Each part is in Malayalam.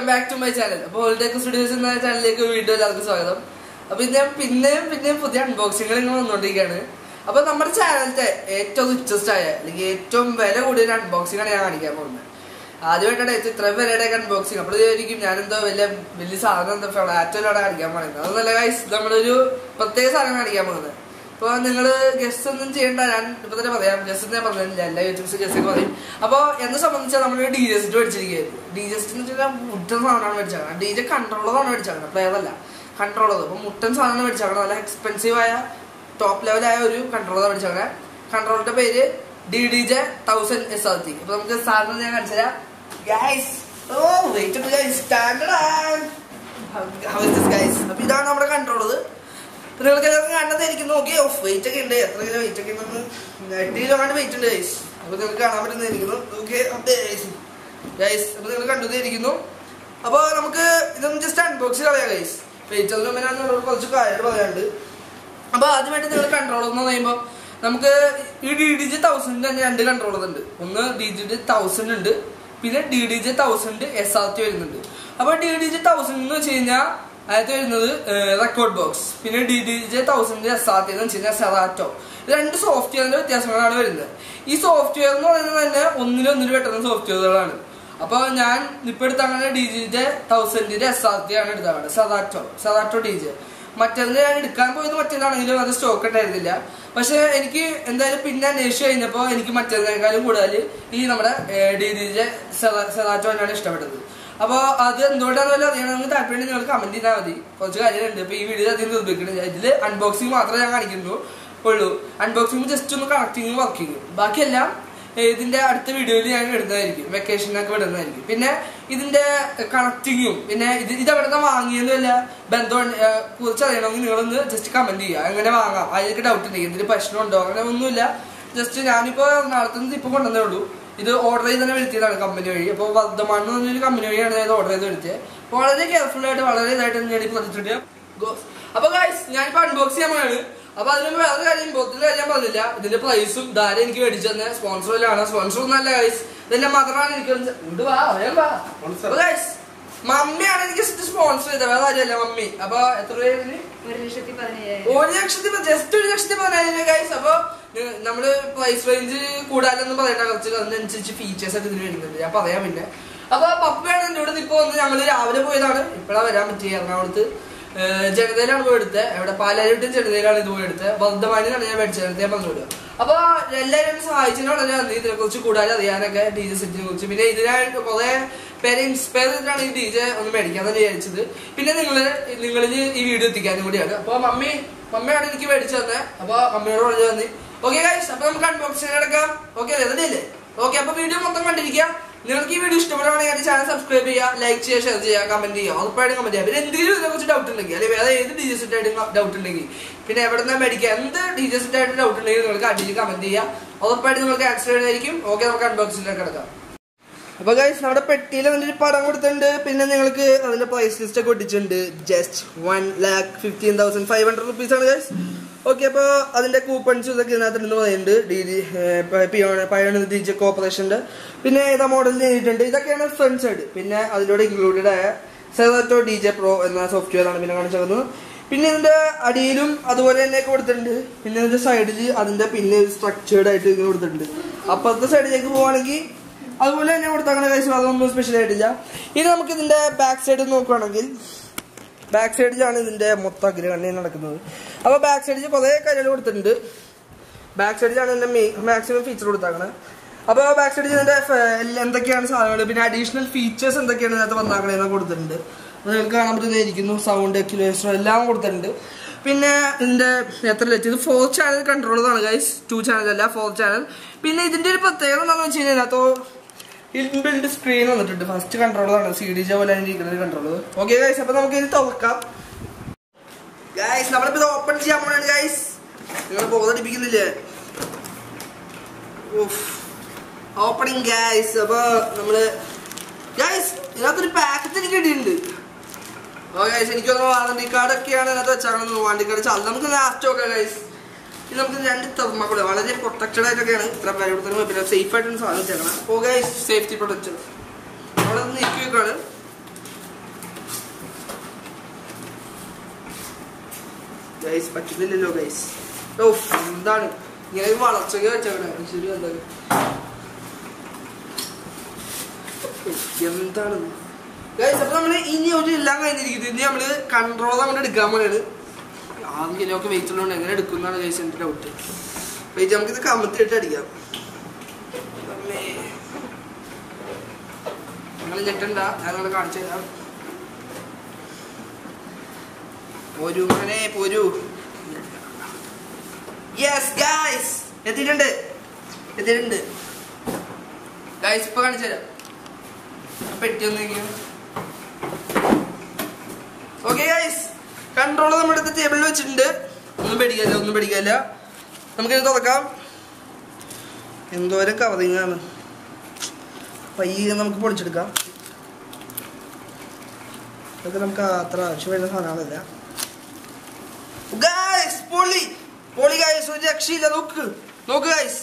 ബാക്ക് ടു മൈ ചാനൽ അപ്പോൾ ഹോളിഡേക്ക് സ്റ്റുഡിയോസ് എന്ന ചാനലിലേക്ക് വീണ്ടും എല്ലാവർക്കും സ്വാഗതം അപ്പൊ ഇത് ഞാൻ പിന്നെയും പിന്നെയും പുതിയ അൺബോക്സിങ്ങൾ ഇങ്ങനെ വന്നുകൊണ്ടിരിക്കുകയാണ് അപ്പൊ നമ്മുടെ ചാനലിന്റെ ഏറ്റവും റിച്ചസ്റ്റ് ആയ അല്ലെങ്കിൽ ഏറ്റവും വില കൂടിയ ഒരു അൺബോക്സിംഗ് ആണ് ഞാൻ കാണിക്കാൻ പോകുന്നത് ആദ്യമായിട്ടാണ് ഏറ്റവും ഇത്രയും വിലയുടെ അൺബോക്സിംഗ് അപ്പോൾ ഇതായിരിക്കും ഞാനെന്തോ വലിയ വലിയ സാധനം എന്താ ഫ്ലാറ്റോടെ കാണിക്കാൻ പോകുന്നത് അതൊന്നല്ല ഗൈസ് നമ്മളൊരു പ്രത്യേക സാധനം കാണിക്കാൻ പോകുന്നത് ഇപ്പൊ നിങ്ങള് ഗസ്റ്റ് ഒന്നും ചെയ്യണ്ട ഞാൻ ഇപ്പൊ തന്നെ പറയാം ഗസ്റ്റ് ഞാൻ പറഞ്ഞില്ല എല്ലാ യൂട്യൂബ്സ് ഗസ്റ്റ് ഒക്കെ പറയും അപ്പൊ എന്നെ സംബന്ധിച്ചാൽ നമ്മൾ ഡി ജെസ്റ്റ് മേടിച്ചിരിക്കുകയായിരുന്നു ഡി ജെസ്റ്റ് എന്ന് വെച്ചാൽ മുട്ടൻ സാധനമാണ് മേടിച്ചാണ് ഡി ജെ കൺട്രോളറാണ് മേടിച്ചാണ് പ്ലെയർ അല്ല കൺട്രോളർ അപ്പൊ മുട്ടൻ സാധനം മേടിച്ചാണ് നല്ല എക്സ്പെൻസീവ് ആയ ടോപ്പ് ലെവലായ ഒരു കൺട്രോളർ മേടിച്ചാണ് കൺട്രോളറിന്റെ പേര് D D J thousand S R T അപ്പൊ നമുക്ക് സാധനം ഞാൻ കാണിച്ചുതരാം guys oh wait guys standard how is this guys അപ്പൊ ഇതാണ് നമ്മുടെ കൺട്രോളർ ഇപ്പൊ നിങ്ങൾക്ക് എല്ലാവർക്കും കണ്ടതായിരിക്കും നോക്കി ഓഫ് വെയിറ്റ് ഒക്കെ ഉണ്ട് എത്ര കിലോ വെയിറ്റ് ഒക്കെ ഉണ്ടെന്ന് എട്ട് കിലോ കണ്ട് വെയിറ്റ് ഉണ്ട് ഗൈസ് അപ്പൊ നിങ്ങൾക്ക് കാണാൻ പറ്റുന്നതായിരിക്കുന്നു ഓക്കെ ഗൈസ് അപ്പൊ നിങ്ങൾ കണ്ടതായിരിക്കുന്നു അപ്പൊ നമുക്ക് ഇതൊന്ന് ജസ്റ്റ് അൺബോക്സ് കളയാം ഗൈസ് വെയിറ്റ് അതിന് മുമ്പ് ഞാൻ നിങ്ങളോട് കുറച്ച് കാര്യങ്ങൾ പറയാനുണ്ട് അപ്പൊ ആദ്യമായിട്ട് നിങ്ങൾ കൺട്രോളർ എന്ന് പറയുമ്പോൾ നമുക്ക് ഈ ഡി ഡി ജി തൗസൻഡ് തന്നെ രണ്ട് കൺട്രോളർ ഉണ്ട് ഒന്ന് ഡി ഡി ജി തൗസൻഡ് ഉണ്ട് പിന്നെ D D G thousand S R T വരുന്നുണ്ട് അപ്പൊ ഡി ഡി ജി തൗസൻഡ് എന്ന് വെച്ച് കഴിഞ്ഞാൽ അതിനകത്ത് വരുന്നത് റെക്കോർഡ് ബോക്സ് പിന്നെ D D J thousand S R T എന്ന് വെച്ച് കഴിഞ്ഞാൽ സെറാറ്റോ രണ്ട് സോഫ്റ്റ്വെയറിന്റെ വ്യത്യാസങ്ങളാണ് വരുന്നത് ഈ സോഫ്റ്റ്വെയർ എന്ന് പറയുന്നത് തന്നെ ഒന്നിനൊന്നിന് പെട്ടെന്ന് സോഫ്റ്റ്വെയറുകളാണ് അപ്പൊ ഞാൻ ഇപ്പൊ എടുത്തങ്ങനെ ഡി ജി ജെ തൗസൻഡിന്റെ എസ് ആർ ടി ആണ് എടുത്തത് സെറാറ്റോ സെറാറ്റോ ഡി ജെ മറ്റേത് ഞാൻ എടുക്കാൻ പോയത് മറ്റേതാണെങ്കിലും അത് സ്റ്റോക്ക് ഉണ്ടായിരുന്നില്ല പക്ഷെ എനിക്ക് എന്തായാലും പിന്നെ അന്വേഷിച്ച് കഴിഞ്ഞപ്പോൾ എനിക്ക് മറ്റേതിനേക്കാളും കൂടുതൽ ഈ നമ്മുടെ ഡി ഡി ജെ സെറാറ്റോ തന്നെയാണ് ഇഷ്ടപ്പെട്ടത് അപ്പോൾ അത് എന്തുകൊണ്ടാണെന്ന് വല്ല അറിയണമെന്ന് താല്പര്യം നിങ്ങൾ കമന്റ് ചെയ്താൽ മതി കുറച്ച് കാര്യങ്ങളുണ്ട് ഇപ്പൊ ഈ വീഡിയോ അധികം നിർമ്മിക്കുന്നത് ഇതിൽ അൺബോക്സിംഗ് മാത്രമേ ഞാൻ കാണിക്കുന്നു ഉള്ളൂ അൺബോക്സിംഗ് ജസ്റ്റ് ഒന്ന് കണക്ടിങ് വർക്കിംഗ് ബാക്കിയെല്ലാം ഇതിന്റെ അടുത്ത വീഡിയോയിൽ ഞാൻ ഇടുന്നതായിരിക്കും വെക്കേഷനൊക്കെ ഇടുന്നതായിരിക്കും പിന്നെ ഇതിന്റെ കണക്ടിങ്ങും പിന്നെ ഇത് ഇത് എവിടെ നിന്ന് വാങ്ങിയെന്നല്ല ബന്ധം കുറിച്ച് അറിയണമെങ്കിൽ നിങ്ങളൊന്ന് ജസ്റ്റ് കമന്റ് ചെയ്യുക എങ്ങനെ വാങ്ങാം അതിലേക്ക് ഡൗട്ട് ഉണ്ടെങ്കിൽ ഇതിന് പ്രശ്നമുണ്ടോ അങ്ങനെ ഒന്നുമില്ല ജസ്റ്റ് ഞാനിപ്പോ എറണാകുളത്ത് നിന്ന് ഇപ്പൊ കൊണ്ടുവന്നേ ഉള്ളൂ ഇത് ഓർഡർ ചെയ്ത് തന്നെ വരുത്തിയതാണ് കമ്പനി വഴി അപ്പോൾ വർദ്ധമാൻ എന്ന് പറഞ്ഞൊരു കമ്പനി വഴിയാണ് ഇത് ഓർഡർ ചെയ്ത് വരുത്തിയത് അപ്പോൾ വളരെ കെയർഫുൾ ആയിട്ട് വളരെ ഇതായിട്ട് തന്നെയാണ് ഈ പ്രൊജക്റ്റ് അപ്പൊ ഗൈസ് ഞാനിപ്പോ അൺബോക്സ് ചെയ്യാൻ പോയാണ് അപ്പൊ അതിന് വേറെ കാര്യം ബോത്തിൽ ഞാൻ പറഞ്ഞില്ല ഇതിന്റെ പ്രൈസും ധാര എനിക്ക് മേടിച്ചു തന്നെ സ്പോൺസറിലാണ് സ്പോൺസർ ഒന്നല്ല ഗൈസ് ഇതിന്റെ മദറാണ് എനിക്ക് ഇങ്ങോട്ട് വാ വേഗം വാ അപ്പൊ ഗൈസ് മമ്മിയാണ് എനിക്ക് സ്പോൺസർ ചെയ്തത് വേറെ കാര്യമല്ല മമ്മി അപ്പൊ എത്ര രൂപ ഒരു ലക്ഷത്തി പതിനയ്യായിരം ഒരു ലക്ഷത്തി ജസ്റ്റ് ഒരു ലക്ഷത്തി പതിനായിരം ഗൈസ് അപ്പൊ നി- നമ്മള് പ്രൈസ് റേഞ്ച് കൂടാനൊന്നും പറയണ്ട കുറച്ച് അതിനനുസരിച്ച് ഫീച്ചേഴ്സ് ഒക്കെ ഇതിന് വരുന്നുണ്ട് ഞാൻ പറയാം പിന്നെ അപ്പൊ പപ്പയാണ് എന്റെ കൂടെ ഇപ്പൊ വന്ന് ഞങ്ങള് രാവിലെ പോയതാണ് ഇപ്പഴാ വരാൻ പറ്റിയ എറണാകുളത്ത് ഏഹ് ജനതയിലാണ് പോയി എടുത്തത് എവിടെ പാലാരിട്ടും ജനതയിലാണ് ഇത് പോയി എടുത്തത് വർദ്ധമാനിലാണ് ഞാൻ മേടിച്ചത് ഞാൻ പറഞ്ഞു വിടുക അപ്പൊ എല്ലാവരും എന്നെ സഹായിച്ചതിന് വളരെ നന്ദി ഇതിനെ കുറിച്ച് കൂടുതൽ അറിയാനൊക്കെ ഡി ജെ സെറ്റിനെ കുറിച്ച് പിന്നെ ഇതിനായിട്ട് കുറെ പേരെ ഇൻസ്പയർ ചെയ്തിട്ടാണ് ഈ ഡി ജെ ഒന്ന് മേടിക്കാന്ന് വിചാരിച്ചത് പിന്നെ നിങ്ങൾ നിങ്ങളിൽ ഈ വീഡിയോ എത്തിക്കാനും കൂടിയാണ് അപ്പൊ മമ്മി മമ്മിയാണ് എനിക്ക് മേടിച്ചു തന്നെ അപ്പൊ മമ്മിയോട് പറഞ്ഞു തന്നി ഓക്കെ ഗൈസ് അപ്പൊ നമുക്ക് അൺബോക്സിംഗ് എടുക്കാം ഓക്കെ റെഡിയല്ലേ ഓക്കെ അപ്പൊ വീഡിയോ മൊത്തം കണ്ടിരിക്കുക നിങ്ങൾക്ക് ഈ വീഡിയോ ഇഷ്ടപ്പെടുകയാണെങ്കിൽ എന്റെ ചാനൽ സബ്സ്ക്രൈബ് ചെയ്യുക ലൈക്ക് ചെയ്യുക ഷെയർ ചെയ്യുക കമന്റ് ചെയ്യുക ഉറപ്പായിട്ടും കമന്റ് ചെയ്യുക പിന്നെ എന്തെങ്കിലും ഇതിനെ കുറിച്ച് ഡൗട്ട് ഉണ്ടെങ്കിൽ അല്ലെങ്കിൽ വേറെ ഏത് ഡി ജെ സെറ്റ് ആയിട്ട് ഡൗട്ട് ഉണ്ടെങ്കിൽ പിന്നെ എവിടെ നിന്നാ മേടിക്കുക എന്ത് ഡി ജെ സെറ്റ് ആയിട്ട് ഡൗട്ട് ഉണ്ടെങ്കിൽ നിങ്ങൾക്ക് അടിയിൽ കമന്റ് ചെയ്യുക ഉറപ്പായിട്ട് നിങ്ങൾക്ക് ആൻസർ ചെയ്യുന്നതായിരിക്കും ഓക്കെ നമുക്ക് അൺബോക്സിംഗിലേക്ക് കിടക്കാം അപ്പൊ ഗൈസ് നമ്മുടെ പെട്ടിയിൽ അതിന്റെ ഒരു പടം കൊടുത്തിട്ടുണ്ട് പിന്നെ നിങ്ങൾക്ക് അതിന്റെ പ്രൈസ് ലിസ്റ്റ് ഒക്കെ ഒട്ടിച്ചിട്ടുണ്ട് just one lakh fifteen thousand five hundred rupees ആണ് ഗൈസ് ഓക്കെ അപ്പോൾ അതിന്റെ കൂപ്പൺസ് ഇതൊക്കെ ഇതിനകത്തുണ്ടെന്ന് പറയുന്നുണ്ട് D G Pioneer Pioneer D G കോർപ്പറേഷന്റെ പിന്നെ ഏതാ മോഡൽ ചെയ്തിട്ടുണ്ട് ഇതൊക്കെയാണ് ഫ്രണ്ട് സൈഡ് പിന്നെ അതിലൂടെ ഇൻക്ലൂഡഡ് ആയ സെറാറ്റോ ഡി ജെ പ്രോ എന്ന സോഫ്റ്റ്വെയർ ആണ് പിന്നെ കാണിച്ചത് പിന്നെ ഇതിന്റെ അടിയിലും അതുപോലെ തന്നെ കൊടുത്തിട്ടുണ്ട് പിന്നെ ഇതിന്റെ സൈഡിൽ അതിന്റെ പിന്നെ സ്ട്രക്ചേർഡ് ആയിട്ട് ഇങ്ങനെ കൊടുത്തിട്ടുണ്ട് അപ്പുറത്തെ സൈഡിലേക്ക് പോവാണെങ്കിൽ അതുപോലെ തന്നെ കൊടുത്താക്കുന്ന കഴിച്ച് അതൊന്നും സ്പെഷ്യൽ ആയിട്ടില്ല ഇനി നമുക്ക് ഇതിന്റെ ബാക്ക് സൈഡ് നോക്കുകയാണെങ്കിൽ ബാക്ക് സൈഡിലാണ് ഇതിന്റെ മൊത്തം അഗ്രഹണി നടക്കുന്നത് അപ്പൊ ബാക്ക് സൈഡിൽ കുറെ കാര്യങ്ങൾ കൊടുത്തിട്ടുണ്ട് ബാക്ക് സൈഡിലാണ് ഇതിന്റെ മാക്സിമം ഫീച്ചർ കൊടുത്താക്കണത് അപ്പൊ ബാക്ക് സൈഡിൽ ഇതിന്റെ ഫ- എല്ലാ- എന്തൊക്കെയാണ് സാധനങ്ങൾ പിന്നെ അഡീഷണൽ ഫീച്ചേഴ്സ് എന്തൊക്കെയാണ് ഇതിനകത്ത് വന്നാക്കണേന്ന് കൊടുത്തിട്ടുണ്ട് അത് നിങ്ങൾക്ക് കാണാൻ പറ്റുന്നതായിരിക്കുന്നു സൗണ്ട് അക്യുലേഷൻ എല്ലാം കൊടുത്തിട്ടുണ്ട് പിന്നെ ഇതിന്റെ എത്ര ലറ്റ് ഇത് ഫോർ ചാനൽ കൺട്രോളറാണ് ഗൈസ് ടു ചാനൽ അല്ല ഫോർ ചാനൽ പിന്നെ ഇതിന്റെ ഒരു പ്രത്യേകത എന്താണെന്ന് വെച്ച് കഴിഞ്ഞാൽ ഇതിനകത്ത് ഇൻബിൽഡ് സ്ക്രീൻ വന്നിട്ടുണ്ട് ഫസ്റ്റ് കൺട്രോളറാണ് സി ഡി ജെ പോലെ ഇരിക്കുന്ന കൺട്രോളർ ഓക്കെ ഗൈസ് അപ്പൊ നമുക്ക് ഇത് തുറക്കാം ഗൈസ് നമ്മളിപ്പോ ഇത് ഓപ്പൺ ചെയ്യാൻ പോണാണ് ഗൈസ് നിങ്ങൾ ബോധടിപ്പിക്കുന്നില്ലേ ഓപ്പണിങ് ഗൈസ് അപ്പൊ നമ്മള് ഗൈസ് ഇതിനകത്തൊരു പാക്കറ്റ് എനിക്ക് കിട്ടിയിട്ടുണ്ട് ഓ ഗൈസ് എനിക്ക് തോന്നുന്നു വാറണ്ടി കാർഡ് ഒക്കെയാണ് ഇതിനകത്ത് വെച്ചാൽ വാറണ്ടി കാർഡ് ചാൽ നമുക്ക് ലാസ്റ്റ് നോക്കാം ഗൈസ് ഇത് നമുക്ക് രണ്ട് തെർമ്മക്കൂടെ വളരെ പ്രൊട്ടക്റ്റഡ് ആയിട്ടൊക്കെയാണ് ഇത്ര പേര് കൊടുത്തത് പിന്നെ സേഫ് ആയിട്ടാണ് സാധനം വെച്ചേക്കണം അപ്പോൾ ഗൈസ് സേഫ്റ്റി പ്രൊട്ടക്ഷൻ അവിടെ നിന്ന് നീക്കി വെക്കാണ് ഗൈസ് പറ്റുന്നില്ലല്ലോ ഗൈസ് ഓ എന്താണ് ഇങ്ങനെ ഒരു വളർച്ചയ്ക്ക് വെച്ചേക്കണേ ശരി എന്താണ് എന്താണ് ഗൈസ് അപ്പൊ നമ്മള് ഇനി ഒരു എല്ലാം കഴിഞ്ഞിരിക്കുന്നത് ഇനി നമ്മള് കൺട്രോൾ അങ്ങോട്ട് എടുക്കാൻ പോലെയാണ് ആറ് കിലോ ഒക്കെ വെയിറ്റ് ഉള്ളതുകൊണ്ട് എങ്ങനെ എടുക്കുന്നതാണ് ഗൈസ് എന്റെ ഡൗട്ട് വെയിറ്റ് നമുക്കിത് കമത്തിയിട്ട് അടിക്കാം അമ്മേ. നിങ്ങൾ ഞെട്ടണ്ട ഞാൻ നിങ്ങളെ കാണിച്ചു തരാം പോരൂ മകനെ പോരൂ യെസ് ഗൈസ് എത്തിയിട്ടുണ്ട് എത്തിയിട്ടുണ്ട് ഗൈസ് ഇപ്പൊ കാണിച്ചു തരാം പെട്ടി ഒന്നിരിക്കും ഓക്കെ ഗൈസ് കൺട്രോൾ നമ്മുടെ അടുത്ത് ടേബിളിൽ വെച്ചിട്ടുണ്ട് ഒന്നും പേടിക്കല്ല ഒന്നും പേടിക്കല്ല നമുക്കിത് തുറക്കാം എന്തോരം കവറിങ് ആണ് പയ്യെ നമുക്ക് പൊളിച്ചെടുക്കാം ഇതൊക്കെ നമുക്ക് അത്ര ആവശ്യം വരുന്ന സാധനങ്ങളല്ല ഗൈസ് പൊളി പൊളി ഗൈസ് ഒരു രക്ഷയില്ല നോക്ക് നോക്ക് ഗൈസ്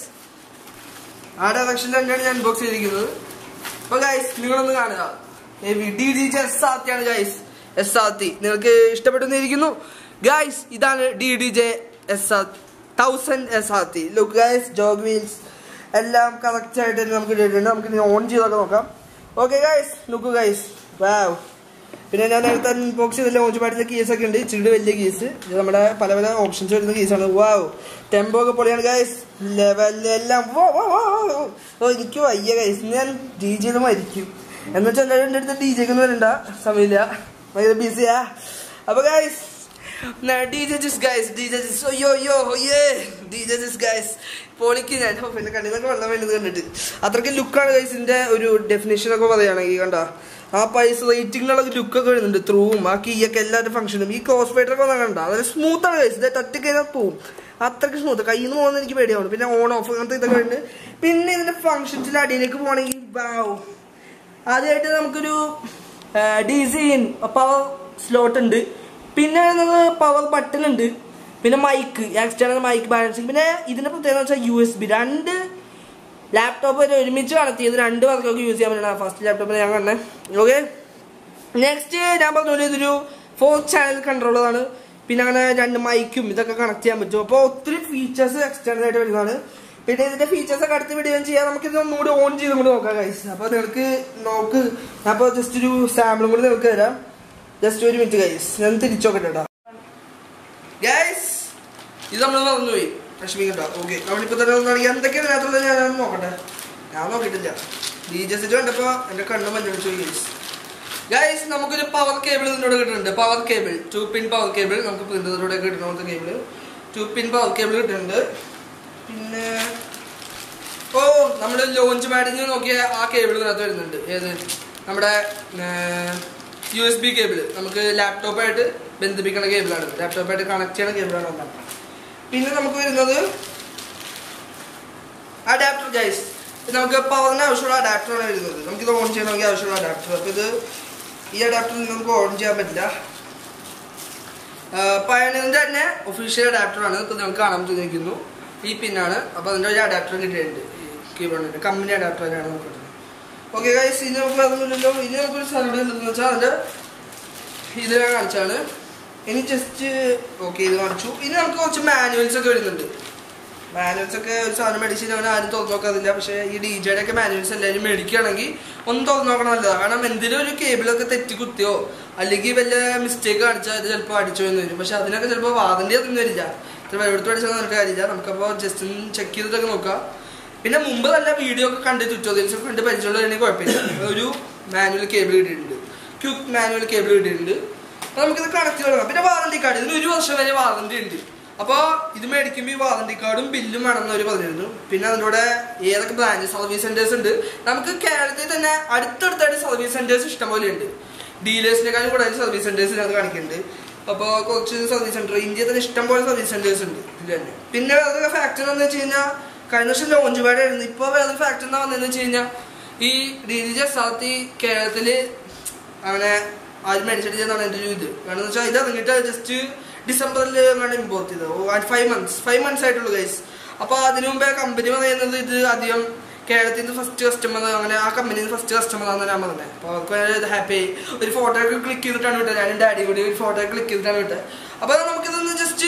ആ ഡയറക്ഷൻ തന്നെയാണ് ഞാൻ അൺബോക്സ് ചെയ്തിരിക്കുന്നത് അപ്പൊ ഗൈസ് നിങ്ങളൊന്ന് കാണുക ഡി ഡി ജെ എസ് ആർത്തിയാണ് ഗൈസ് എസ് ആർത്തി നിങ്ങൾക്ക് ഇഷ്ടപ്പെട്ടെന്നിരിക്കുന്നു ഗൈസ് ഇതാണ് D D J S R thousand S R T look guys jog wheels എല്ലാം കറക്റ്റ് ആയിട്ട് തന്നെ നമുക്ക് ഇട്ടിട്ടുണ്ട് നമുക്ക് ഓൺ ചെയ്തൊക്കെ നോക്കാം okay guys look guys wow പിന്നെ ഞാൻ നേരത്തെ അൺബോക്സ് ചെയ്ത ലോഞ്ച് പാഡിന്റെ കേസ് ഒക്കെ ഉണ്ട് ഇച്ചിരി വലിയ കേസ് ഇത് നമ്മുടെ പല പല ഓപ്ഷൻസ് വരുന്ന കേസാണ് വാവ് ടെമ്പോ ഒക്കെ പൊളിയാണ് ഗൈസ് ലെവലെല്ലാം വോ, വോ, വോ, വോ. ഓ എനിക്ക് വയ്യ ഗൈസ് ഞാൻ ഡി ജെ മരിക്കും എന്ന് വെച്ചാൽ എല്ലാവരും എൻ്റെ അടുത്ത് ഡി ജെക്ക് വരണ്ട സമയമില്ല ഭയങ്കര ബിസിയാ അപ്പൊ ഗൈസ് ഡി ജെ ജിസ് ഗൈസ് ഡി ജെ ജിസ് അയ്യോ അയ്യോ അയ്യേ ഡി ജെ ജിസ് ഗൈസ് പൊളിക്ക് ഞാൻ ഓ, പിന്നെ കണ്ണിന്നൊക്കെ വെള്ളം വേണ്ടത് കണ്ടിട്ട് അത്രയ്ക്ക് ലുക്കാണ് ഗൈസിന്റെ ഒരു ഡെഫിനേഷൻ ഒക്കെ പറയുകയാണെങ്കിൽ കണ്ട ആ പൈസ റേറ്റിംഗിനുള്ള ലുക്കൊക്കെ വരുന്നുണ്ട് ത്രൂവും ആ കീയൊക്കെ എല്ലാവരുടെ ഫംഗ്ഷനും ഈ ക്രോസ് ഫൈറ്റർ ഒക്കെ കണ്ട അതൊരു സ്മൂത്ത് ആണ് ഗൈസ് ഇത് തട്ടി കഴിഞ്ഞാൽ പോവും അത്രയ്ക്ക് സ്മൂത്ത് കയ്യിൽ നിന്ന് പോകുന്നത് എനിക്ക് പേടിയാവും പിന്നെ ഓൺ ഓഫ് അങ്ങനത്തെ ഇതൊക്കെ ഉണ്ട് പിന്നെ ഇതിന്റെ ഫംഗ്ഷൻസിൽ അടിയിലേക്ക് പോകണമെങ്കിൽ ബാവ് ആദ്യമായിട്ട് നമുക്കൊരു D C in power slot ഉണ്ട് പിന്നെ വരുന്നത് പവർ ബട്ടൺ ഉണ്ട് പിന്നെ മൈക്ക് എക്സ്റ്റേണൽ മൈക്ക് ബാലൻസിങ് പിന്നെ ഇതിന്റെ പ്രത്യേകത വെച്ചാൽ യു എസ് ബി രണ്ട് ലാപ്ടോപ്പ് വരെ ഒരുമിച്ച് കണക്ട് ചെയ്ത് രണ്ട് വർക്കൊക്കെ യൂസ് ചെയ്യാൻ പറ്റണം ഫസ്റ്റ് ലാപ്ടോപ്പിൽ ഞാൻ കണ്ടേ ഓക്കെ നെക്സ്റ്റ് ഞാൻ പറഞ്ഞ പോലെ ഇതൊരു ഫോർ ചാനൽ കൺട്രോളറാണ് പിന്നെ അങ്ങനെ രണ്ട് മൈക്കും ഇതൊക്കെ കണക്ട് ചെയ്യാൻ പറ്റും അപ്പോൾ ഒത്തിരി ഫീച്ചേഴ്സ് എക്സ്റ്റേണൽ ആയിട്ട് വരുന്നതാണ് പിന്നെ ഇതിന്റെ ഫീച്ചേഴ്സ് ഒക്കെ അടുത്ത് വിടുകയും ചെയ്യാം നമുക്ക് ഇത് ഒന്നുകൂടി ഓൺ ചെയ്തും കൂടി നോക്കാം ഗൈസ് അപ്പോൾ നിങ്ങൾക്ക് നോക്ക് അപ്പോൾ ജസ്റ്റ് ഒരു സാമ്പിളും കൂടി നിങ്ങൾക്ക് തരാം ജസ്റ്റ് ഒരു മിനിറ്റ് ഗൈസ് ഞാൻ തിരിച്ചു നോക്കട്ടെ കേട്ടോ ഗൈസ് ഇത് നമ്മൾ മറന്നുപോയി വിഷമിക്കട്ടോ ഓക്കെ നമ്മളിപ്പോ തന്നെ ഒന്ന് കാണിക്കാം എന്തൊക്കെയാണ് ഇതിനകത്തുള്ളത് ഞാൻ നോക്കട്ടെ ഞാൻ നോക്കിയിട്ടില്ല ഡി ജെ സെറ്റ് കണ്ടപ്പോ എന്റെ കണ്ണ് മഞ്ഞളിച്ചു ഗൈസ് ഗൈസ് നമുക്കൊരു പവർ കേബിൾ ഇതിനോട് കിട്ടുന്നുണ്ട് power cable two pin power cable നമുക്ക് പ്രിന്ററിലൂടെ കിട്ടുന്ന പോലത്തെ cable two pin power cable കിട്ടുന്നുണ്ട് പിന്നെ ഓ നമ്മുടെ ലോഞ്ച് പാഡിന് നോക്കിയ ആ കേബിൾ ഇതിനകത്ത് വരുന്നുണ്ട് ഏത് നമ്മുടെ യു എസ് ബി കേബിൾ നമുക്ക് ലാപ്ടോപ്പായിട്ട് ബന്ധിപ്പിക്കുന്ന കേബിളാണ് ലാപ്ടോപ്പായിട്ട് കണക്ട് ചെയ്യുന്ന കേബിളാണ് ഒന്നാണ് പിന്നെ നമുക്ക് വരുന്നത് അഡാപ്റ്റർ ഗൈസ് നമുക്ക് പവറിന് ആവശ്യമുള്ള അഡാപ്റ്ററാണ് വരുന്നത് നമുക്കിത് ഓൺ ചെയ്യണമെങ്കിൽ ആവശ്യമുള്ള അഡാപ്റ്റർ അപ്പോൾ ഇത് ഈ അഡാപ്റ്റർ നമുക്ക് ഓൺ ചെയ്യാൻ പറ്റില്ല പയണിന്റെ തന്നെ ഒഫീഷ്യൽ അഡാപ്റ്ററാണ് ഇപ്പോൾ നിങ്ങൾക്ക് കാണാൻ തോന്നിയിരിക്കുന്നു ഈ പിന്നാണ് അപ്പോൾ അതിൻ്റെ ഒരു അഡാപ്റ്റർ കിട്ടിയിട്ടുണ്ട് കീബോർഡിൻ്റെ കമ്പനി അഡാപ്റ്റർ തന്നെയാണ് നമുക്ക് കിട്ടുന്നത് ഓക്കെ ഗൈസ് ഇനി നമുക്ക് അതൊന്നുമില്ലല്ലോ ഇനി നമുക്കൊരു സാധനം ഉണ്ടെന്ന് വെച്ചാൽ അതിൻ്റെ ഇത് ഞാൻ കാണിച്ചാണ് ഇനി ജസ്റ്റ് ഓക്കെ ഇത് കാണിച്ചു ഇനി നമുക്ക് കുറച്ച് മാനുവൽസ് ഒക്കെ വരുന്നുണ്ട് മാനുവൽസ് ഒക്കെ ഒരു സാധനം മേടിച്ച് ഞാൻ ആരും തുറന്നു നോക്കാറില്ല പക്ഷേ ഈ ഡി ജെയുടെ ഒക്കെ മാനുവൽസ് എല്ലാവരും മേടിക്കുകയാണെങ്കിൽ ഒന്ന് തുറന്നു നോക്കണം നല്ലതാണ് കാരണം എന്തെങ്കിലും ഒരു കേബിളൊക്കെ തെറ്റി കുത്തിയോ അല്ലെങ്കിൽ വല്ല മിസ്റ്റേക്ക് കാണിച്ചാൽ അത് ചിലപ്പോൾ അടിച്ചു എന്ന് വരും പക്ഷെ അതിനൊക്കെ ചിലപ്പോൾ വാറണ്ടി അതൊന്നും വരില്ല ചിലപ്പോൾ എവിടുത്തെ പഠിച്ചാൽ നമുക്ക് കാര്യമില്ല നമുക്കപ്പോൾ ജസ്റ്റ് ഒന്ന് ചെക്ക് ചെയ്തിട്ടൊക്കെ നോക്കാം പിന്നെ മുമ്പ് നല്ല വീഡിയോ ഒക്കെ കണ്ട് ട്യൂട്ടോറിയൽസ് ഒക്കെ കണ്ട് പരിചയമുള്ളതാണെങ്കിൽ കുഴപ്പമില്ല ഒരു മാനുവൽ കേബിൾ കിട്ടിയിട്ടുണ്ട് ക്യൂക്ക് മാനുവൽ കേബിൾ കിട്ടിയിട്ടുണ്ട് അപ്പൊ നമുക്കിത് കണക്ട് ചെയ്ത് പിന്നെ വാറണ്ടി കാർഡ് ഇതിന് ഒരു വർഷം വരെ വാറണ്ടി ഉണ്ട് അപ്പോൾ ഇത് മേടിക്കുമ്പോൾ ഈ വാറണ്ടി കാർഡും ബില്ലും വേണമെന്ന് അവർ പറഞ്ഞിരുന്നു പിന്നെ അതിലൂടെ ഏതൊക്കെ ബ്രാഞ്ച് സർവീസ് സെന്റേഴ്സ് ഉണ്ട് നമുക്ക് കേരളത്തിൽ തന്നെ അടുത്തടുത്തായിട്ട് സർവീസ് സെന്റേഴ്സ് ഇഷ്ടംപോലെ ഉണ്ട് ഡീലേഴ്സിനെക്കാളും കൂടുതൽ സർവീസ് സെന്റേഴ്സ് ഇതിനകത്ത് കാണിക്കുന്നുണ്ട് അപ്പോൾ കുറച്ച് സർവീസ് സെന്റർ ഇന്ത്യയിൽ തന്നെ ഇഷ്ടംപോലെ സർവീസ് സെന്റേഴ്സ് ഉണ്ട് ഇതിൽ തന്നെ പിന്നെ വേറൊരു ഫാക്ടർ എന്ന് വെച്ച് കഴിഞ്ഞാൽ കഴിഞ്ഞ വർഷം ലോഞ്ച് പാഡ് ആയിരുന്നു ഇപ്പോൾ വേറൊരു ഫാക്ടർ എന്താ വന്നതെന്ന് വെച്ച് കഴിഞ്ഞാൽ ഈ ഡി ജി ജസാത്തി കേരളത്തില് അങ്ങനെ ആരും മേടിച്ചെടുത്തെന്നാണ് എൻ്റെ ഒരു ഇത് കാരണം എന്ന് വെച്ചാൽ ഇത് ഇറങ്ങിയിട്ട് ജസ്റ്റ് ഡിസംബറിൽ അങ്ങനെ ഇമ്പോർട്ട് ചെയ്തത് ഫൈവ് മന്ത്സ് ഫൈവ് മന്ത്സ് ആയിട്ടുള്ളൂ ഗൈസ് അപ്പോൾ അതിനു മുമ്പേ കമ്പനി പറയുന്നത് ഇത് അധികം കേരളത്തിൽ നിന്ന് ഫസ്റ്റ് കസ്റ്റമർ അങ്ങനെ ആ കമ്പനിയിൽ ഫസ്റ്റ് കസ്റ്റമർ ആണെന്ന് ഞാൻ പറഞ്ഞത് അപ്പോൾ അവർക്ക് ഹാപ്പി ഒരു ഫോട്ടോ ഒക്കെ ക്ലിക്ക് ചെയ്തിട്ടാണ് വിട്ടത് ഞാനും ഡാഡി കൂടി ഒരു ഫോട്ടോ ക്ലിക്ക് ചെയ്തിട്ടാണ് വിട്ടത് അപ്പോൾ നമുക്കിതൊന്ന് ജസ്റ്റ്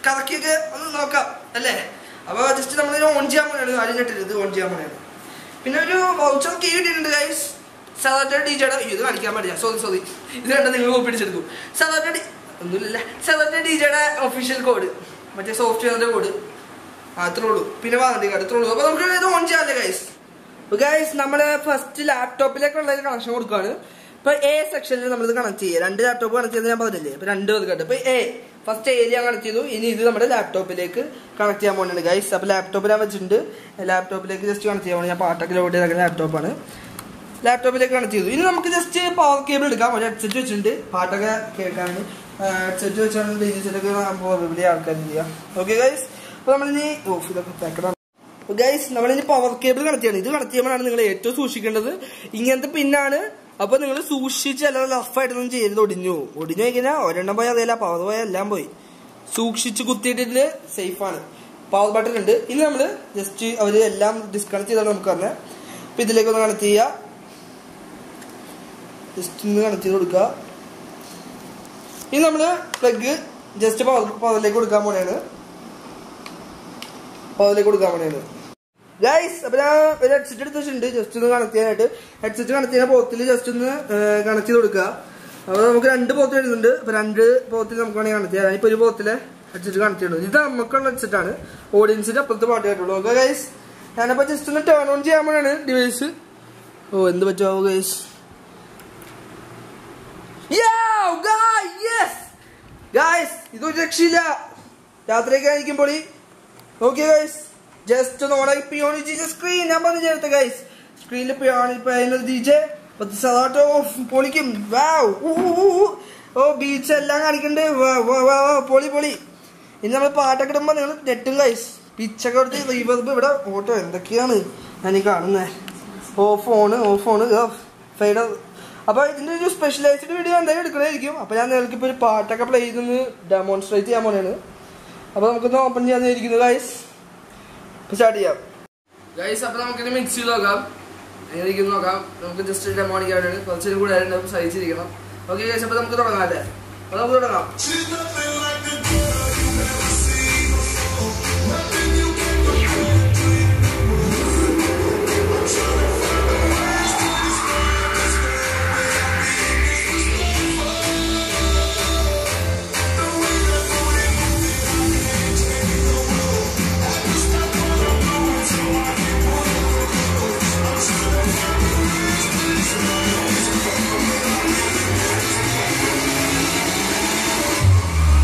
കറക്കിയൊക്കെ ഒന്ന് നോക്കാം അല്ലേ അപ്പോൾ ജസ്റ്റ് നമ്മൾ ഓൺ ചെയ്യാൻ പോലെയാണ് ആരും കേട്ടില്ല ഇത് ഓൺ ചെയ്യാൻ പോലെയാണ് പിന്നെ ഒരു വൗച്ചർ കീ കിട്ടിയിട്ടുണ്ട് ഗൈസ് സാധാരണ ഡി ജെയുടെ ഇത് കാണിക്കാൻ പാടില്ല സോറി സോറി ഇത് കണ്ട നിങ്ങൾ പിടിച്ചെടുക്കും സാധാരണ ഡി ഒന്നുമില്ല സാധാരണ ഡി ജെയുടെ ഒഫീഷ്യൽ കോഡ് മറ്റേ സോഫ്റ്റ്വെയറിന്റെ കോഡ് അത്രേ ഉള്ളൂ പിന്നെ വാറണ്ടി കാർഡ് അത്രേ ഉള്ളൂ അപ്പോൾ നമുക്ക് ഇത് ഓൺ ചെയ്യാമല്ലേ ഗൈസ് ഗൈസ് നമ്മൾ ഫസ്റ്റ് ലാപ്ടോപ്പിലേക്കുള്ള കണക്ഷൻ കൊടുക്കുകയാണ് ഇപ്പൊ എ സെക്ഷനിൽ നമ്മൾ ഇത് കണക്ട് ചെയ്യുക രണ്ട് ലാപ്ടോപ്പ് കണക്ട് ചെയ്ത് ഞാൻ പറഞ്ഞില്ലേ ഇപ്പൊ രണ്ട് കണ്ടു ഇപ്പൊ എ ഫസ്റ്റ് എയിൽ ഞാൻ കണക്ട് ചെയ്തു ഇനി ഇത് നമ്മുടെ ലാപ്ടോപ്പിലേക്ക് കണക്ട് ചെയ്യാൻ പോകുന്നുണ്ട് ഗൈസ് അപ്പൊ ലാപ്ടോപ്പിൽ ഞാൻ വെച്ചിട്ടുണ്ട് ലാപ്ടോപ്പിലേക്ക് ജസ്റ്റ് കണക്ട് ചെയ്യാൻ പോകുന്നത് ഞാൻ പാട്ടൊക്കെ ലോഡ് ചെയ്ത ലാപ്ടോപ്പാണ് ലാപ്ടോപ്പിലേക്ക് കണക്ട് ചെയ്തു ഇനി നമുക്ക് ജസ്റ്റ് പവർ കേബിൾ എടുക്കാം ഒരു ഹെഡ്സെറ്റ് വെച്ചിട്ടുണ്ട് പാട്ടൊക്കെ കേൾക്കാൻ ഹെഡ്സെറ്റ് വെച്ചാണ് ഡീജൻസിലൊക്കെ വലിയ ആൾക്കാർ ചെയ്യാം ഓക്കെ ഗൈസ് അപ്പൊ നമ്മളിനി ഓഫ് ഇതൊക്കെ പാക്കഡാണ് ഗൈസ് നമ്മളിനി പവർ കേബിൾ കണക്ട് ചെയ്യണം ഇത് കണക്ട് ചെയ്യുമ്പോഴാണ് നിങ്ങൾ ഏറ്റവും സൂക്ഷിക്കേണ്ടത് ഇങ്ങനത്തെ പിന്നാണ് അപ്പൊ നിങ്ങൾ സൂക്ഷിച്ച് അല്ലാതെ റഫായിട്ടൊന്നും ചെയ്യരുത് ഒടിഞ്ഞു ഒടിഞ്ഞു കഴിഞ്ഞാൽ ഒരെണ്ണം പോയി അതല്ല പവർ പോയാൽ എല്ലാം പോയി സൂക്ഷിച്ച് കുത്തിയിട്ടിട്ട് സേഫ് ആണ് പവർ ബട്ടൺ ഉണ്ട് ഇനി നമ്മൾ ജസ്റ്റ് അവര് എല്ലാം ഡിസ്കണക്ട് ചെയ്താണ് നമുക്ക് പറഞ്ഞത് അപ്പൊ ഇതിലേക്ക് ഒന്ന് കണക്ട് ചെയ്യുക ജസ്റ്റ് ഒന്ന് കണക്ട് ചെയ്ത് കൊടുക്കുക ഇനി നമ്മള് പ്ലഗ് ജസ്റ്റ് പവർ പവറിലേക്ക് കൊടുക്കാൻ പോണെയാണ് പവറിലേക്ക് കൊടുക്കാൻ പോണെയാണ് ഗൈസ് അപ്പൊ ഞാൻ ഒരു ഹെഡ്സെറ്റ് എടുത്ത് വെച്ചിട്ടുണ്ട് ജസ്റ്റ് ഒന്ന് കണക്ട് ചെയ്യാനായിട്ട് ഹെഡ്സെറ്റ് കണക്ട് ചെയ്യുന്ന പോത്തിൽ ജസ്റ്റ് ഒന്ന് കണക്ട് ചെയ്ത് കൊടുക്കുക അപ്പൊ നമുക്ക് രണ്ട് പോത്ത് വരുന്നുണ്ട് അപ്പൊ രണ്ട് പോത്തിൽ നമുക്ക് വേണമെങ്കിൽ കണക്ട് ചെയ്യാം ഇപ്പൊ ഒരു പോത്തിലെ ഹെഡ്സെറ്റ് കണക്ട് ചെയ്യണം ഇത് നമുക്കുള്ള ഹെഡ്സെറ്റ് ആണ് ഓഡിയൻസിന്റെ അപ്പുറത്ത് പാട്ട് കേട്ടുള്ളൂ ഓക്കെ ഗൈസ് ഞാനപ്പോ ജസ്റ്റ് ഒന്ന് ടേൺ ഓൺ ചെയ്യാൻ വേണ്ടിയാണ് ഡിവൈസ് ഓ എന്ത് പറ്റുമോ ഗൈസ് ഗായ്സ് ഇതൊരു രക്ഷയില്ല രാത്രിയൊക്കെ ആയിരിക്കുമ്പോൾ നോക്കിയ ഗൈസ് ജസ്റ്റ് ഒന്ന് ഓണാക്കി പിയോണി ജിജെ സ്ക്രീൻ ഞാൻ പറഞ്ഞു ചേർത്ത് ഗൈസ് സ്ക്രീനിൽ പിയോണി പയ്യനൊരു ജിജെ പത്ത് സദാട്ടോ പൊളിക്കും വാവ് ഊ, ഊ, ഊ, ഊ. ഓ ബീച്ച് എല്ലാം കാണിക്കണ്ട് വാ, വാ, വാ, വാ, പൊളി പൊളി ഇനി നമ്മൾ പാട്ടൊക്കെ ഇടുമ്പോൾ നിങ്ങൾ നെട്ടും ഗൈസ് പിച്ചൊക്കെ എടുത്ത് റീവർബ് ഇവിടെ ഓട്ടോ എന്തൊക്കെയാണ് ഞാൻ ഈ കാണുന്നത് ഓ ഫോണ് ഓ ഫോണ് ഫൈഡ് അപ്പൊ ഇതിന്റെ ഒരു സ്പെഷ്യലൈസ്ഡ് വീഡിയോ എന്തായാലും എടുക്കണമായിരിക്കും അപ്പൊ ഞാൻ നിങ്ങൾക്ക് ഇപ്പൊ ഒരു പാട്ടൊക്കെ പ്ലേ ചെയ്തൊന്ന് ഡെമോൺസ്ട്രേറ്റ് ചെയ്യാൻ പോലെയാണ് അപ്പൊ നമുക്കൊന്ന് ഓപ്പൺ ചെയ്യാന്നിരിക്കുന്നു ഗൈസ് സ്റ്റാർട്ട് ചെയ്യാം ഗൈസ് അപ്പൊ നമുക്കിത് മിക്സ് ചെയ്ത് നോക്കാം എങ്ങനെ ഇരിക്കുന്നു നോക്കാം നമുക്ക് ജസ്റ്റ് ഡെമോ അടിക്കാനാണ് കുറച്ചും കൂടെ ആയിട്ട് സഹിച്ചിരിക്കണം ഓക്കെ ഗൈസ് അപ്പൊ നമുക്ക് തുടങ്ങാം അല്ലേ അപ്പൊ നമുക്ക് തുടങ്ങാം She's nothing like the girl you never see. Nothing you can compare to you. I'm trying to find the words to describe this The way that booty moves, I can't take no more. I can stop what I'm doing, so I can put it I'm trying to find the words to describe this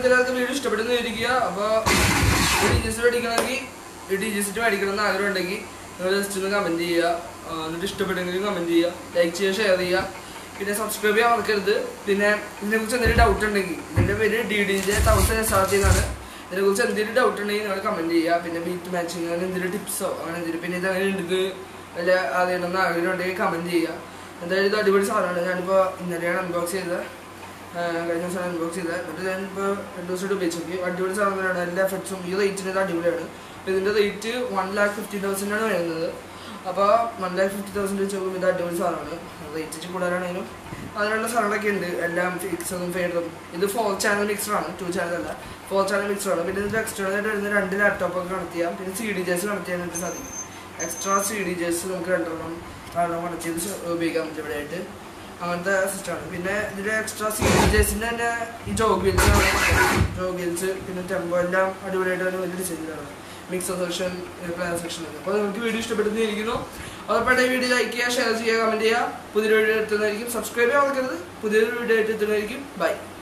നിങ്ങൾക്ക് എല്ലാവർക്കും വീഡിയോ ഇഷ്ടപ്പെടുന്ന ഇരിക്കുക അപ്പോൾ ഡി ജി സി മേടിക്കണമെങ്കിൽ ഡി ജി സി മേടിക്കണം എന്ന് ആഗ്രഹം ഉണ്ടെങ്കിൽ നിങ്ങൾ ജസ്റ്റ് ഒന്ന് കമൻറ്റ് ചെയ്യുക ആ, എന്നിട്ട് ഇഷ്ടപ്പെട്ടെങ്കിൽ കമൻറ്റ് ചെയ്യുക ലൈക്ക് ചെയ്യുക ഷെയർ ചെയ്യുക പിന്നെ സബ്സ്ക്രൈബ് ചെയ്യാൻ മറക്കരുത് പിന്നെ ഇതിനെക്കുറിച്ച് എന്തെങ്കിലും ഡൗട്ട് ഉണ്ടെങ്കിൽ ഇതിൻ്റെ പേര് D D J thousand S R T എന്നാണ് ഇതിനെക്കുറിച്ച് എന്തെങ്കിലും ഡൗട്ട് ഉണ്ടെങ്കിൽ നിങ്ങൾ കമൻറ്റ് ചെയ്യുക പിന്നെ ബീറ്റ് മാച്ചിങ് അങ്ങനെ എന്തെങ്കിലും ടിപ്സോ അങ്ങനെ എന്തെങ്കിലും പിന്നെ ഇത് അങ്ങനെ ഉണ്ട് വല്ല അറിയണമെന്ന് ആഗ്രഹം ഉണ്ടെങ്കിൽ കമൻറ്റ് ചെയ്യുക എന്തായാലും ഇത് അടിപൊളി സാധനമാണ് ഞാനിപ്പോൾ ഇന്നലെയാണ് അൺബോക്സ് ചെയ്തത് ആ, കഴിഞ്ഞ ദിവസം അൺബോക്സ് ചെയ്തത് എന്നിട്ട് ഞാനിപ്പോൾ രണ്ട് ദിവസമായിട്ട് ഉപയോഗിച്ച് നോക്കി അടിപൊളി സാധനങ്ങളാണ് എല്ലാ എഫക്ട്സും ഈ റേറ്റിന് ഇത് അടിപൊളിയാണ് അപ്പോൾ ഇതിൻ്റെ റേറ്റ് വൺ ലാക്ക് ഫിഫ്റ്റി തൗസൻഡാണ് വരുന്നത് അപ്പോൾ വൺ ലാക്ക് ഫിഫ്റ്റി തൗസൻഡ് വെച്ച് നോക്കുമ്പോൾ ഇത് അടിപൊളി സാധനമാണ് റേറ്റ് ഇച്ചിരി കൂടുതലാണെങ്കിലും അതിനുള്ള സാധനങ്ങളൊക്കെ ഉണ്ട് എല്ലാം ഫിക്സറും ഫെയറും ഇത് ഫോർ ചാനൽ മിക്സറാണ് ടു ചാനൽ അല്ല ഫോർ ചാനൽ മിക്സറാണ് പിന്നെ ഇതിൽ എക്സ്റ്റേണൽ ആയിട്ട് വരുന്ന രണ്ട് ലാപ്ടോപ്പൊക്കെ കണക്ട് ചെയ്യാം പിന്നെ സി ഡി ജേഴ്സ് കണക്ട് ചെയ്യാനായിട്ട് സാധിക്കും എക്സ്ട്രാ സി ഡി ജേഴ്സ് നമുക്ക് രണ്ടെണ്ണം രണ്ടെണ്ണം കണക്ട് ചെയ്ത് സ- ഉപയോഗിക്കാൻ പറ്റും ഇവിടെ ആയിട്ട് അങ്ങനത്തെ സിസ്റ്റമാണ് പിന്നെ ഇതിൽ എക്സ്ട്രാ സി ഡി ജേഴ്സിൻ്റെ തന്നെ ഈ ജോഗ് വീൽസ് ജോഗ് വീൽസ് പിന്നെ ടെമ്പോ എല്ലാം അടിപൊളിയായിട്ട് തന്നെ വലിയ ഡിസൈനിലാണ് മിക്സർ സെക്ഷൻ പ്ലാൻ സെക്ഷൻ അപ്പോൾ നിങ്ങൾക്ക് വീഡിയോ ഇഷ്ടപ്പെടുന്നതായിരിക്കുന്നു ഉറപ്പായിട്ട് ഈ വീഡിയോ ലൈക്ക് ചെയ്യുക ഷെയർ ചെയ്യുക കമൻറ്റ് ചെയ്യുക പുതിയൊരു വീഡിയോ എത്തുന്നതായിരിക്കും സബ്സ്ക്രൈബ് ചെയ്യാൻ മറക്കരുത് പുതിയൊരു വീഡിയോ ആയിട്ട് എത്തുന്നതായിരിക്കും ബൈ